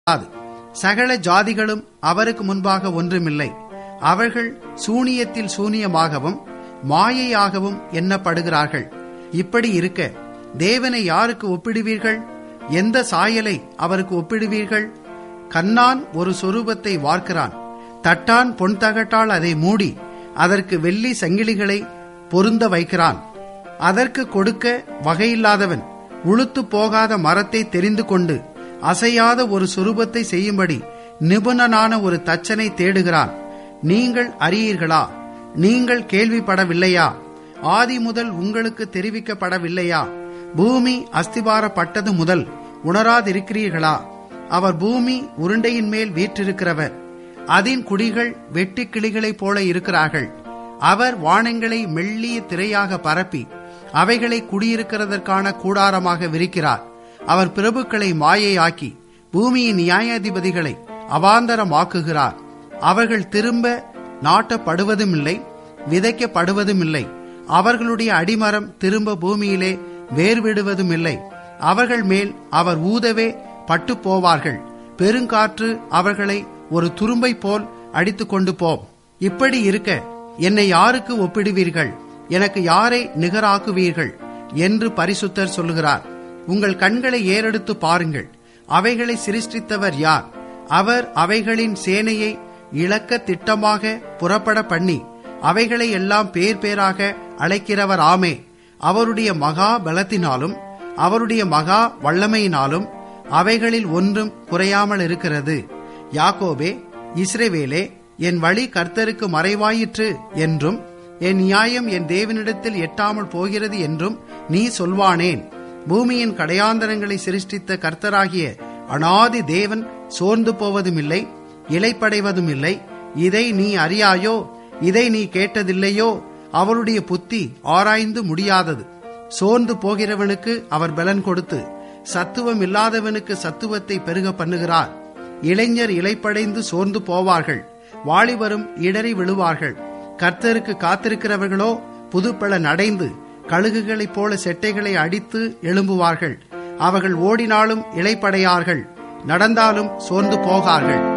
கூடாது சகல ஜாதிகளும் அவருக்கு முன்பாக ஒன்றுமில்லை அவர்கள் சூனியத்தில் சூனியமாகவும் மாயையாகவும் எண்ணப்படுகிறார்கள் இப்படி இருக்க தேவனை யாருக்கு ஒப்பிடுவீர்கள் எந்த சாயலை அவருக்கு ஒப்பிடுவீர்கள் கண்ணான் ஒரு சொரூபத்தை வார்க்கிறான் தட்டான் பொன் தகட்டால் அதை மூடி அதற்கு வெள்ளி சங்கிலிகளை பொருந்த வைக்கிறான் அதற்கு கொடுக்க வகையில்லாதவன் உளுத்து போகாத மரத்தை தெரிந்து கொண்டு அசையாத ஒரு சுரூபத்தை செய்யும்படி நிபுணனான ஒரு தச்சனை தேடுகிறான் நீங்கள் அறியீர்களா நீங்கள் கேள்விப்படவில்லையா ஆதி முதல் உங்களுக்கு தெரிவிக்கப்படவில்லையா பூமி அஸ்திபாரப்பட்டது முதல் உணராதிருக்கிறீர்களா அவர் பூமி உருண்டையின் மேல் வீற்றிருக்கிறவர் அதன் குடிகள் வெட்டி கிளிகளைப் போல இருக்கிறார்கள் அவர் வானங்களை மெல்லிய திரையாக பரப்பி அவைகளை குடியிருக்கிறதற்கான கூடாரமாக விரிக்கிறார் அவர் பிரபுக்களை மாயையாக்கி பூமியின் நியாயாதிபதிகளை அவாந்தரமாக்குகிறார் அவர்கள் திரும்ப நாட்டப்படுவதுமில்லை விதைக்கப்படுவதுமில்லை அவர்களுடைய அடிமரம் திரும்ப பூமியிலே வேர்விடுவதுமில்லை அவர்கள் மேல் அவர் ஊதவே பட்டு போவார்கள் பெருங்காற்று அவர்களை ஒரு துரும்பை போல் அடித்து கொண்டு போம் இப்படி இருக்க என்னை யாருக்கு ஒப்பிடுவீர்கள் எனக்கு யாரை நிகராக்குவீர்கள் என்று பரிசுத்தர் சொல்லுகிறார் உங்கள் கண்களை ஏறெடுத்து பாருங்கள் அவைகளை சிருஷ்டித்தவர் யார் அவர் அவைகளின் சேனையை இழக்க திட்டமாக புறப்பட பண்ணி அவைகளை எல்லாம் பேர் பேராக அழைக்கிறவர் ஆமே அவருடைய மகா பலத்தினாலும் அவருடைய மகா வல்லமையினாலும் அவைகளில் ஒன்றும் குறையாமல் இருக்கிறது யாக்கோபே இஸ்ரேவேலே என் வழி கர்த்தருக்கு மறைவாயிற்று என்றும் என் நியாயம் என் தேவனிடத்தில் எட்டாமல் போகிறது என்றும் நீ சொல்வானேன் பூமியின் கடையாந்தரங்களை சிருஷ்டித்த கர்த்தராகிய அனாதி தேவன் சோர்ந்து போவதுமில்லை இலைப்படைவதும் இல்லை இதை நீ அறியாயோ இதை நீ கேட்டதில்லையோ அவருடைய புத்தி ஆராய்ந்து முடியாதது சோர்ந்து போகிறவனுக்கு அவர் பலன் கொடுத்து சத்துவம் இல்லாதவனுக்கு சத்துவத்தை பெருக பண்ணுகிறார் இளைஞர் இலைப்படைந்து சோர்ந்து போவார்கள் வாலிபரும் இடறி விழுவார்கள் கர்த்தருக்கு காத்திருக்கிறவர்களோ புதுப்பழ நடைந்து கழுகுகளைப் போல செட்டைகளை அடித்து எழும்புவார்கள் அவர்கள் ஓடினாலும் இலைப்படையார்கள் நடந்தாலும் சோர்ந்து போகார்கள்